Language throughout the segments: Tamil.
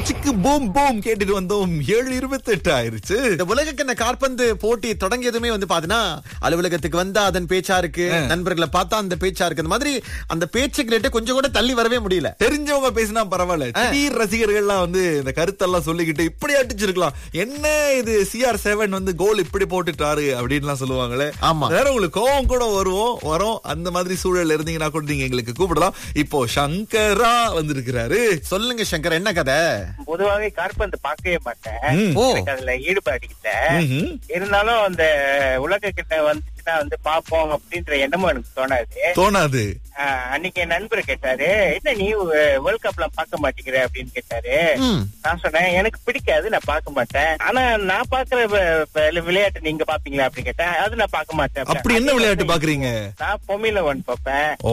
சிக்கு பூம் பூம் கேட்டுட்டு வந்தோம் ஏழு இருபத்தி எட்டு ஆயிருச்சு இந்த உலகக்கிண்ண காற்பந்து போட்டி தொடங்கியதுமே வந்து பாத்தீங்கன்னா அலுவலகத்துக்கு வந்தா அதன் பேச்சா இருக்கு நண்பர்களை பார்த்தா அந்த பேச்சா இருக்கு அந்த மாதிரி அந்த பேச்சுக்கு ரேட்டு கொஞ்சம் கூட தள்ளி வரவே முடியல தெரிஞ்சவங்க பேசினா பரவாயில்ல திடீர் ரசிகர்கள்லாம் வந்து இந்த கருத்தெல்லாம் சொல்லிக்கிட்டு இப்படி அடிச்சிருக்கலாம் என்ன இது சிஆர் செவன் வந்து கோல் இப்படி போட்டுட்டாரு அப்படின்லாம் சொல்லுவாங்களே ஆமா. வேற உங்களுக்கு கோவம் கூட வருவோம் வரும் அந்த மாதிரி சூழல்ல இருந்தீங்கன்னா கூட நீங்க எங்களுக்கு கூப்பிடலாம் இப்போ சங்கரா வந்திருக்கிறாரு சொல்லுங்க சங்கர் என்ன கதை பொதுவாவே காற்பந்து பார்க்கவே மாட்டேன் ம். ஓ. எனக்கு அதுல ஈடுபாடு இல்ல ம்ஹும். இருந்தாலும் அந்த உலக கிட்ட வந்துச்சுன்னா வந்து பாப்போம் அப்படின்ற எண்ணமும் எனக்கு தோணாது தோணாது ஆஹ், அன்னைக்கு என் நண்பர் கேட்டாரு என்ன நீ வேர்ல்ட் கப் எல்லாம் பார்க்க மாட்டேங்கிற அப்படின்னு கேட்டாரு ம். நான் சொன்னேன் எனக்கு பிடிக்காது நான் பார்க்க மாட்டேன் ஆனா நான் பாக்குற வ- வ- விளையாட்டு நீங்க பாப்பீங்களா அப்படின்னு கேட்டேன் அது நான் பார்க்க மாட்டேன் அப்படி என்ன விளையாட்டு பாக்குறீங்க நான் பொமில ஒன் பார்ப்பேன் ஓ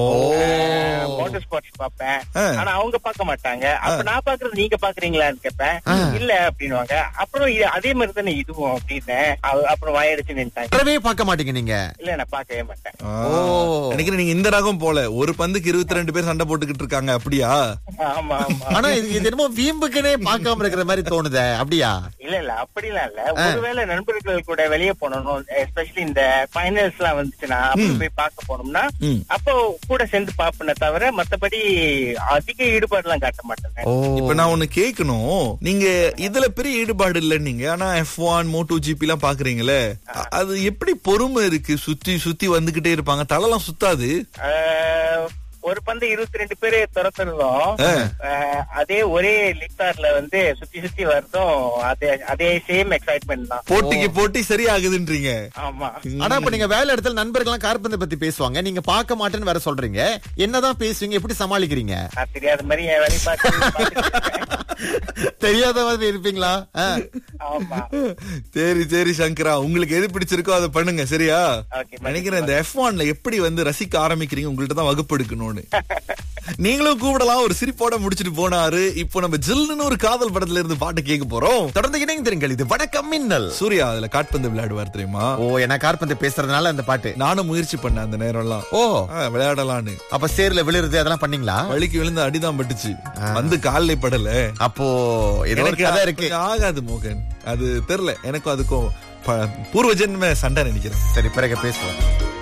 மோட்டர் ஸ்போர்ட்ஸ் பார்ப்பேன் ஆ. ஆனா அவங்க பார்க்க மாட்டாங்க அப்ப நான் பாக்குறது நீங்க பாக்குறீங்களான்னு கேட்பேன் இல்ல அப்படின்னுவாங்க அப்புறம் இது- அதே மாதிரி தானே இதுவும் அப்படின்னு அவ- அப்புறம் வாயடிச்சு நின்ட்டாங்க அறவே பார்க்க மாட்டீங்க நீங்க இல்ல நான் பார்க்கவே மாட்டேன் ஆ. ஓ. நினைக்கிறேன் நீங்க இந்த ரகம் போல ஒரு பந்துக்கு இருபத்தி ரெண்டு பேர் சண்டை போட்டுக்கிட்டு இருக்காங்க அப்படியா ஆமா ஆமா ஆனா இது இது என்னமோ வீம்புக்குனே பார்க்காம இருக்கிற மாதிரி தோணுதே அப்படியா இல்ல இல்ல அப்படிலாம் இல்ல ஒருவேளை நண்பர்கள் கூட வெளியே போனோம் எஸ்பெஷலி இந்த ஃபைனல்ஸ் எல்லாம் வந்துச்சுன்னா அப்படி போய் பார்க்க போனோம்னா ம். அப்போ கூட சேர்ந்து பாப்பனே தவிர மத்தபடி அதிக ஈடுபாடு எல்லாம் காட்ட மாட்டேன் ஓ இப்ப நான் ஒண்ணு கேட்கணும் நீங்க இதுல பெரிய ஈடுபாடு இல்ல நீங்க ஆனா எஃப் ஒன் மோட்டோ ஜிபி எல்லாம் பாக்குறீங்களே அ- அது எப்படி பொறுமை இருக்கு சுத்தி சுத்தி வந்துகிட்டே இருப்பாங்க தலைலாம் சுத்தாது ஆஹ், ஒரு பந்து இருபத்தி ரெண்டு பேரு துரத்துறதும் ஆஹ், அதே ஒரே லிப்டார்ல வந்து சுத்தி சுத்தி வர்றதும் அதே அதே சேம் எக்ஸைட்மெண்ட் தான் போட்டிக்கு போட்டி சரியாகுதுன்றீங்க ஆமா ஆனா இப்ப நீங்க வேலை இடத்துல நண்பர்கள்லாம் காற்பந்து பத்தி பேசுவாங்க நீங்க பார்க்க மாட்டேன்னு வேற சொல்றீங்க என்னதான் பேசுவீங்க எப்படி சமாளிக்கிறீங்க நான் தெரியாத மாதிரி என் வேலையை பார்த்து பார்த்துட்டு தெரியாத மாதிரி இருப்பீங்களா ஆ. ஆமா சரி சரி சங்கரா உங்களுக்கு எது பிடிச்சிருக்கோ அதை பண்ணுங்க சரியா Okay, நினைக்கிறேன் இந்த எஃப் ஒன்ல எப்படி வந்து ரசிக்க ஆரம்பிக்கிறீங்க உங்கள்ட்ட தான் வகுப்பு எடுக்கணும்னு நீங்களும் கூப்பிடலாம் ஒரு சிரிப்போட முடிச்சிட்டு போனாரு இப்போ நம்ம ஜில்லுன்னு ஒரு காதல் படத்துல இருந்து பாட்டு கேட்க போறோம் தொடர்ந்து இணைந்திருங்கள் இது வணக்கம் மின்னல் சூர்யா அதுல காட்பந்து விளையாடுவார் தெரியுமா ஓ என்ன காற்பந்து பேசுறதுனால அந்த பாட்டு நானும் முயற்சி பண்ணேன் அந்த நேரம் எல்லாம் ஓ விளையாடலான்னு அப்ப சேர்ல விழுறது அதெல்லாம் பண்ணீங்களா வலிக்கு விழுந்து அடிதான் பட்டுச்சு வந்து காலில் படல அப்போ ஏதோ ஒரு எனக்கு கதை இருக்கு கொஞ்சம் ஆகாது மோகன் அது தெரியல எனக்கும் அதுக்கும் ப- பூர்வ ஜென்ம சண்டை நினைக்கிறேன் சரி பிறகு பேசுவோம்